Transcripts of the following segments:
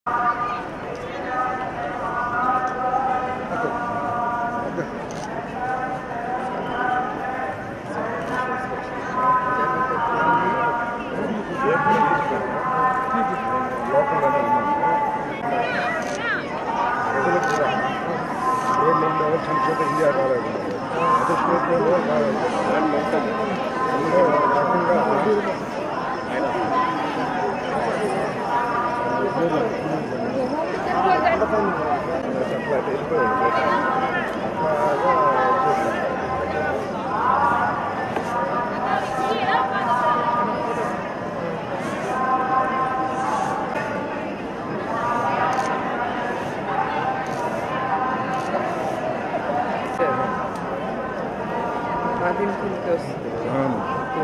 రోడ్లు ఉండేవాళ్ళు చిన్న చిన్న ఇండియా కాలేదు అదే స్టేట్ రోడ్లు కాలేదు అందులో రకంగా అట్లా వెళ్ళిపోయాడు అట్లాగా వచ్చేసాడు. ఆదింటికి వస్తుంది అవును.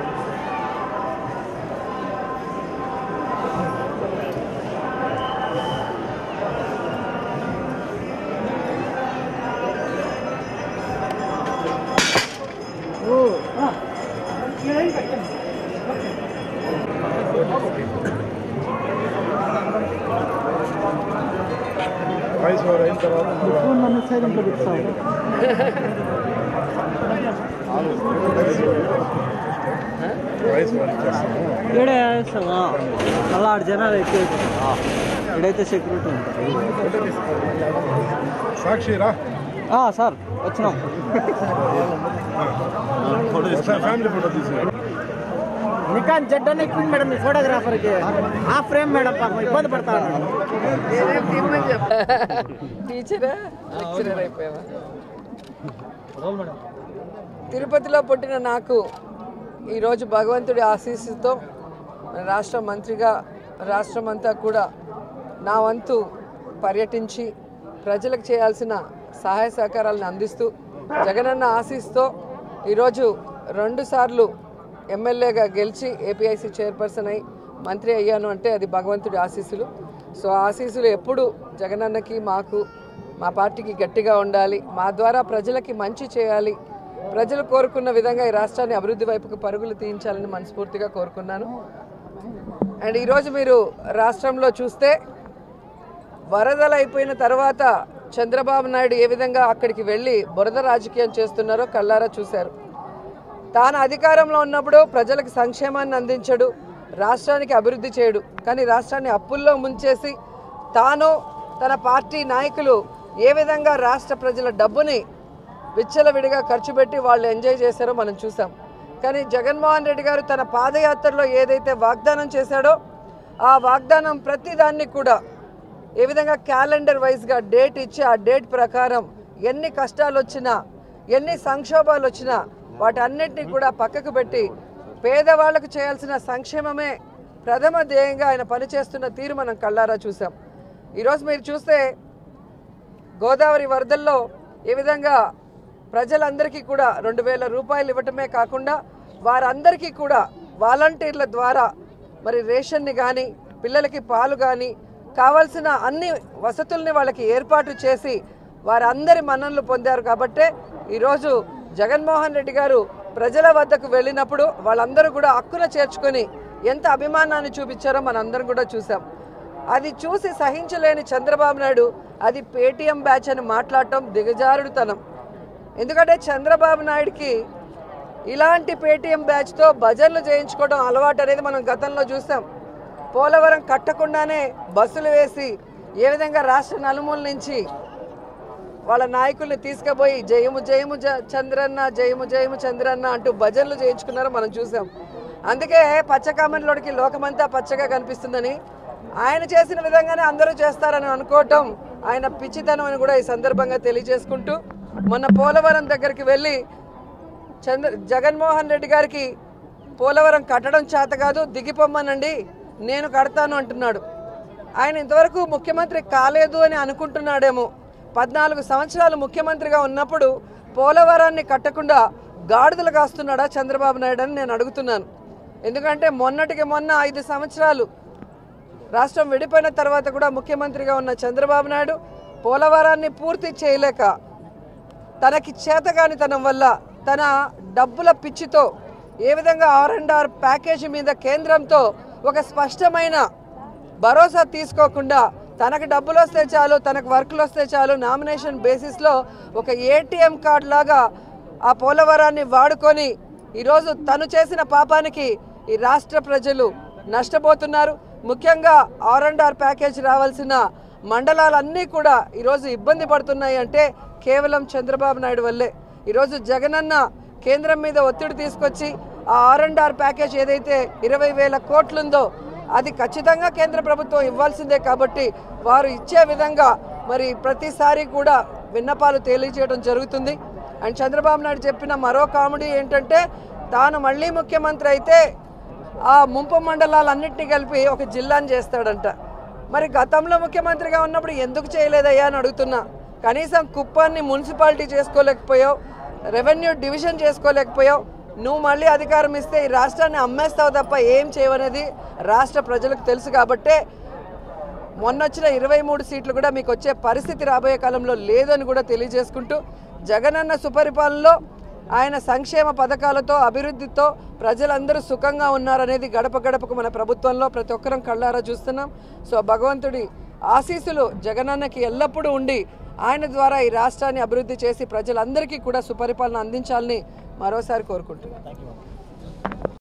వాయిస్ ఓవర్ అయిన తర్వాత మళ్ళా వాయిస్ ఓవర్ ఇచ్చేస్తాము ఈడే వేస్తావా మళ్ళీ ఆడు జనాలు ఎక్కువ ఇక్కడైతే సెక్యూరిటీ ఉంటుంది సాక్షిరా ఆ, సార్ వచ్చినాం ఫ్యామిలీ ఫోటో తీసుకురా నికాన్ జడ్ అని ఎక్కువ మేడం ఈ ఫోటోగ్రాఫర్కి ఆ ఫ్రేమ్ మేడం పాపం ఇబ్బంది పడతా ఉన్నాడు నేనేం తిమ్మని చెప్ప టీచరా లెక్చరర్ అయిపోయావా తిరుపతిలో పుట్టిన నాకు ఈరోజు భగవంతుడి ఆశీస్సుతో రాష్ట్ర మంత్రిగా రాష్ట్రం అంతా కూడా నా వంతు పర్యటించి ప్రజలకు చేయాల్సిన సహాయ సహకారాలను అందిస్తూ జగనన్న ఆశీస్తో ఈరోజు రెండుసార్లు ఎమ్మెల్యేగా గెలిచి ఏపీఐసి చైర్పర్సన్ అయి మంత్రి అయ్యాను అంటే అది భగవంతుడి ఆశీస్సులు సో ఆ ఆశీస్సులు ఎప్పుడు జగనన్నకి మాకు మా పార్టీకి గట్టిగా ఉండాలి మా ద్వారా ప్రజలకి మంచి చేయాలి ప్రజలు కోరుకున్న విధంగా ఈ రాష్ట్రాన్ని అభివృద్ధి వైపుకు పరుగులు తీయించాలని మనస్ఫూర్తిగా కోరుకున్నాను అండ్ ఈరోజు మీరు రాష్ట్రంలో చూస్తే వరదలు అయిపోయిన తర్వాత చంద్రబాబు నాయుడు ఏ విధంగా అక్కడికి వెళ్ళి బురద రాజకీయం చేస్తున్నారో కళ్ళారా చూశారు తాను అధికారంలో ఉన్నప్పుడు ప్రజలకు సంక్షేమాన్ని అందించడు రాష్ట్రానికి అభివృద్ధి చేయడు కానీ రాష్ట్రాన్ని అప్పుల్లో ముంచేసి తాను తన పార్టీ నాయకులు ఏ విధంగా రాష్ట్ర ప్రజల డబ్బుని విచ్చలవిడిగా ఖర్చు పెట్టి వాళ్ళు ఎంజాయ్ చేశారో మనం చూసాం కానీ జగన్మోహన్ రెడ్డి గారు తన పాదయాత్రలో ఏదైతే వాగ్దానం చేశాడో ఆ వాగ్దానం ప్రతిదాన్ని కూడా ఏ విధంగా క్యాలెండర్ వైజ్గా డేట్ ఇచ్చి ఆ డేట్ ప్రకారం ఎన్ని కష్టాలు వచ్చినా ఎన్ని సంక్షోభాలు వచ్చినా వాటన్నిటిని కూడా పక్కకు పెట్టి పేదవాళ్లకు చేయాల్సిన సంక్షేమమే ప్రథమ ధ్యేయంగా ఆయన పనిచేస్తున్న తీరు మనం కళ్ళారా చూసాం ఈరోజు మీరు చూస్తే గోదావరి వరదల్లో ఏ విధంగా ప్రజలందరికీ కూడా రెండు వేల రూపాయలు ఇవ్వటమే కాకుండా వారందరికీ కూడా వాలంటీర్ల ద్వారా మరి రేషన్ని కానీ పిల్లలకి పాలు కానీ కావాల్సిన అన్ని వసతుల్ని వాళ్ళకి ఏర్పాటు చేసి వారందరి మన్ననలు పొందారు కాబట్టే ఈరోజు జగన్మోహన్ రెడ్డి గారు ప్రజల వద్దకు వెళ్ళినప్పుడు వాళ్ళందరూ కూడా హక్కున చేర్చుకొని ఎంత అభిమానాన్ని చూపించారో మనందరం కూడా చూసాం అది చూసి సహించలేని చంద్రబాబు నాయుడు అది పేటీఎం బ్యాచ్ అని మాట్లాడటం దిగజారుడుతనం ఎందుకంటే చంద్రబాబు నాయుడికి ఇలాంటి పేటీఎం బ్యాచ్తో భజనలు చేయించుకోవడం అలవాటు అనేది మనం గతంలో చూసాం పోలవరం కట్టకుండానే బస్సులు వేసి ఏ విధంగా రాష్ట్ర నలుమూల నుంచి వాళ్ళ నాయకుల్ని తీసుకుపోయి జయము జయము జ- చంద్రన్న జయము జయము చంద్రన్న అంటూ భజనలు చేయించుకున్నారో మనం చూసాం అందుకే పచ్చకామరిలోడికి లోకమంతా పచ్చగా కనిపిస్తుందని ఆయన చేసిన విధంగానే అందరూ చేస్తారని అనుకోవటం ఆయన పిచ్చితనం అని కూడా ఈ సందర్భంగా తెలియజేసుకుంటూ మొన్న పోలవరం దగ్గరికి వెళ్ళి చంద్ర జగన్మోహన్ రెడ్డి గారికి పోలవరం కట్టడం చేత కాదు దిగిపోమ్మనండి నేను కడతాను అంటున్నాడు ఆయన ఇంతవరకు ముఖ్యమంత్రి కాలేదు అని అనుకుంటున్నాడేమో పద్నాలుగు సంవత్సరాలు ముఖ్యమంత్రిగా ఉన్నప్పుడు పోలవరాన్ని కట్టకుండా గాడిదలు కాస్తున్నాడా చంద్రబాబు నాయుడు అని నేను అడుగుతున్నాను ఎందుకంటే మొన్నటికి మొన్న ఐదు సంవత్సరాలు రాష్ట్రం విడిపోయిన తర్వాత కూడా ముఖ్యమంత్రిగా ఉన్న చంద్రబాబు నాయుడు పోలవరాన్ని పూర్తి చేయలేక తనకి చేతగానితనం వల్ల తన డబ్బుల పిచ్చితో ఏ విధంగా ఆర్ అండ్ ఆర్ ప్యాకేజీ మీద కేంద్రంతో ఒక స్పష్టమైన భరోసా తీసుకోకుండా తనకు డబ్బులు వస్తే చాలు తనకు వర్క్లు వస్తే చాలు నామినేషన్ బేసిస్లో ఒక ఏటీఎం కార్డ్ లాగా ఆ పోలవరాన్ని వాడుకొని ఈరోజు తను చేసిన పాపానికి ఈ రాష్ట్ర ప్రజలు నష్టపోతున్నారు ముఖ్యంగా ఆర్ అండ్ ఆర్ ప్యాకేజ్ రావాల్సిన మండలాలన్నీ కూడా ఈరోజు ఇబ్బంది పడుతున్నాయి అంటే కేవలం చంద్రబాబు నాయుడు వల్లే ఈరోజు జగనన్న కేంద్రం మీద ఒత్తిడి తీసుకొచ్చి ఆ ఆర్ అండ్ ఆర్ ప్యాకేజ్ ఏదైతే ఇరవై వేల కోట్లుందో అది ఖచ్చితంగా కేంద్ర ప్రభుత్వం ఇవ్వాల్సిందే కాబట్టి వారు ఇచ్చే విధంగా మరి ప్రతిసారి కూడా విన్నపాలు తెలియజేయడం జరుగుతుంది అండ్ చంద్రబాబు నాయుడు చెప్పిన మరో కామెడీ ఏంటంటే తాను మళ్ళీ ముఖ్యమంత్రి అయితే ఆ ముంపు మండలాలన్నింటినీ కలిపి ఒక జిల్లాని చేస్తాడంట మరి గతంలో ముఖ్యమంత్రిగా ఉన్నప్పుడు ఎందుకు చేయలేదయ్యా అని అడుగుతున్నా కనీసం కుప్పాన్ని మున్సిపాలిటీ చేసుకోలేకపోయావు రెవెన్యూ డివిజన్ చేసుకోలేకపోయావు నువ్వు మళ్ళీ అధికారం ఇస్తే ఈ రాష్ట్రాన్ని అమ్మేస్తావు తప్ప ఏం చేయవనేది రాష్ట్ర ప్రజలకు తెలుసు కాబట్టే మొన్న వచ్చిన ఇరవై మూడు సీట్లు కూడా మీకు వచ్చే పరిస్థితి రాబోయే కాలంలో లేదని కూడా తెలియజేసుకుంటూ జగనన్న సుపరిపాలనలో ఆయన సంక్షేమ పథకాలతో అభివృద్ధితో ప్రజలందరూ సుఖంగా ఉన్నారనేది గడప గడపకు మన ప్రభుత్వంలో ప్రతి ఒక్కరం కళ్ళారా చూస్తున్నాం సో భగవంతుడి ఆశీస్సులు జగనన్నకి ఎల్లప్పుడూ ఉండి ఆయన ద్వారా ఈ రాష్ట్రాన్ని అభివృద్ధి చేసి ప్రజలందరికీ కూడా సుపరిపాలన అందించాలని మరోసారి కోరుకుంటున్నాను